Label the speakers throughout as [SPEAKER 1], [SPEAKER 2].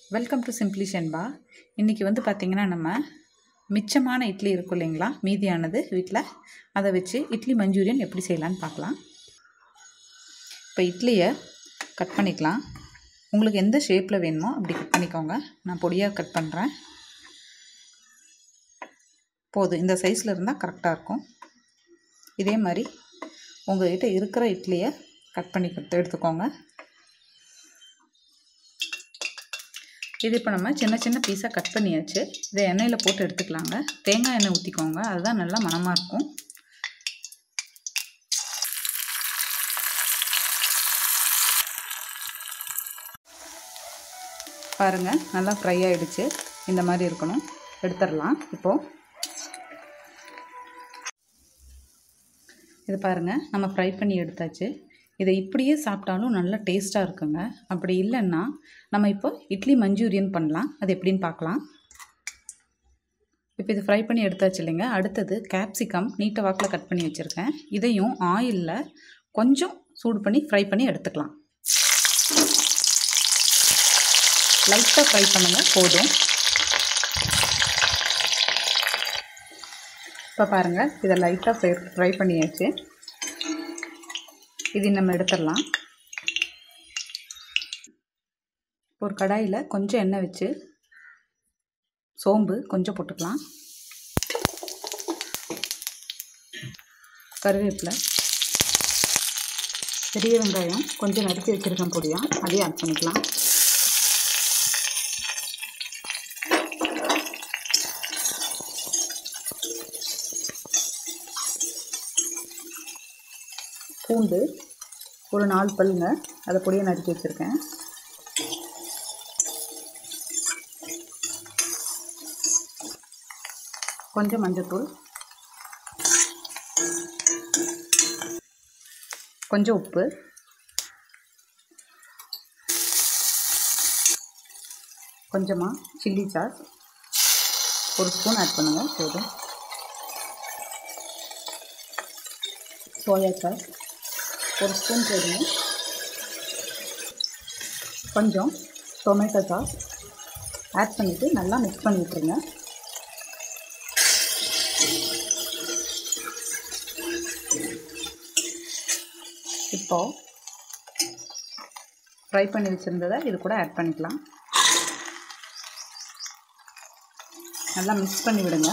[SPEAKER 1] welcome to simply ஷென்பா இன்றைக்கி வந்து பார்த்திங்கன்னா நம்ம மிச்சமான இட்லி இருக்கும் இல்லைங்களா மீதியானது வீட்டில் அதை வச்சு இட்லி மஞ்சூரியன் எப்படி செய்யலான்னு பார்க்கலாம் இப்போ இட்லியை கட் பண்ணிக்கலாம் உங்களுக்கு எந்த ஷேப்பில் வேணுமோ அப்படி கட் பண்ணிக்கோங்க நான் பொடியாக கட் பண்ணுறேன் போதும் இந்த சைஸில் இருந்தால் கரெக்டாக இருக்கும் இதே மாதிரி உங்கள்கிட்ட இருக்கிற இட்லியை கட் பண்ணி கொடுத்து எடுத்துக்கோங்க இது இப்போ நம்ம சின்ன சின்ன பீஸாக கட் பண்ணியாச்சு இதை எண்ணெயில் போட்டு எடுத்துக்கலாங்க தேங்காய் எண்ணெய் ஊற்றிக்கோங்க அதுதான் நல்லா மணமாக இருக்கும் பாருங்கள் நல்லா ஃப்ரை ஆகிடுச்சு இந்த மாதிரி இருக்கணும் எடுத்துடலாம் இப்போது இது பாருங்கள் நம்ம ஃப்ரை பண்ணி எடுத்தாச்சு இதை இப்படியே சாப்பிட்டாலும் நல்லா டேஸ்ட்டாக இருக்குங்க அப்படி இல்லைன்னா நம்ம இப்போ இட்லி மஞ்சூரியன் பண்ணலாம் அது எப்படின்னு பார்க்கலாம் இப்போ இது ஃப்ரை பண்ணி எடுத்தாச்சு இல்லைங்க அடுத்தது கேப்சிகம் நீட்டை வாக்கில் கட் பண்ணி வச்சுருக்கேன் இதையும் ஆயிலில் கொஞ்சம் சூடு பண்ணி ஃப்ரை பண்ணி எடுத்துக்கலாம் லைட்டாக ஃப்ரை பண்ணுங்கள் போதும் இப்போ பாருங்கள் இதை லைட்டாக ஃப்ரை ஃப்ரை பண்ணியாச்சு இது நம்ம எடுத்துடலாம் ஒரு கடாயில் கொஞ்சம் எண்ணெய் வச்சு சோம்பு கொஞ்சம் போட்டுக்கலாம் கருவேப்பிலை பெரிய வெங்காயம் கொஞ்சம் நறுக்கி வச்சுருக்கேன் பொடியாக அதையும் ஆட் பண்ணிக்கலாம் பூண்டு ஒரு நாலு பல்லுங்க அதை பொடியாக நறுக்கி வச்சுருக்கேன் கொஞ்சம் மஞ்சத்தூள் கொஞ்சம் உப்பு கொஞ்சமாக சில்லி சாஸ் ஒரு ஸ்பூன் ஆட் பண்ணுங்கள் போதும் சோயா சாஸ் ஒரு ஸ்பூன் போடுங்க கொஞ்சம் டொமேட்டோ சாஸ் ஆட் பண்ணிவிட்டு நல்லா மிக்ஸ் பண்ணி விட்டுருங்க இப்போது ஃப்ரை பண்ணி வச்சுருந்ததை இது கூட ஆட் பண்ணிக்கலாம் நல்லா மிக்ஸ் பண்ணி விடுங்க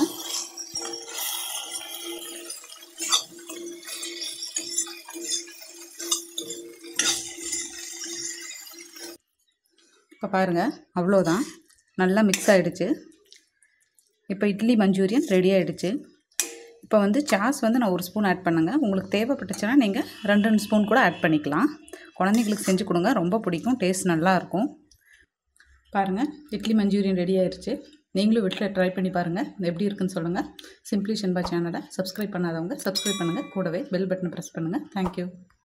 [SPEAKER 1] இப்போ பாருங்கள் அவ்வளோதான் நல்லா மிக்ஸ் ஆகிடுச்சு இப்போ இட்லி மஞ்சூரியன் ரெடி ஆகிடுச்சு இப்போ வந்து சாஸ் வந்து நான் ஒரு ஸ்பூன் ஆட் பண்ணுங்க உங்களுக்கு தேவைப்பட்டுச்சுன்னா நீங்கள் ரெண்டு ரெண்டு ஸ்பூன் கூட ஆட் பண்ணிக்கலாம் குழந்தைங்களுக்கு செஞ்சு கொடுங்க ரொம்ப பிடிக்கும் டேஸ்ட் நல்லாயிருக்கும் பாருங்கள் இட்லி மஞ்சூரியன் ரெடி ஆயிடுச்சு நீங்களும் வீட்டில் ட்ரை பண்ணி பாருங்கள் எப்படி இருக்குன்னு சொல்லுங்கள் சிம்ப்ளி ஷென்பா சேனலை சப்ஸ்கிரைப் பண்ணாதவங்க சப்ஸ்கிரைப் பண்ணுங்கள் கூடவே பெல் பட்டனை ப்ரெஸ் பண்ணுங்கள் தேங்க்யூ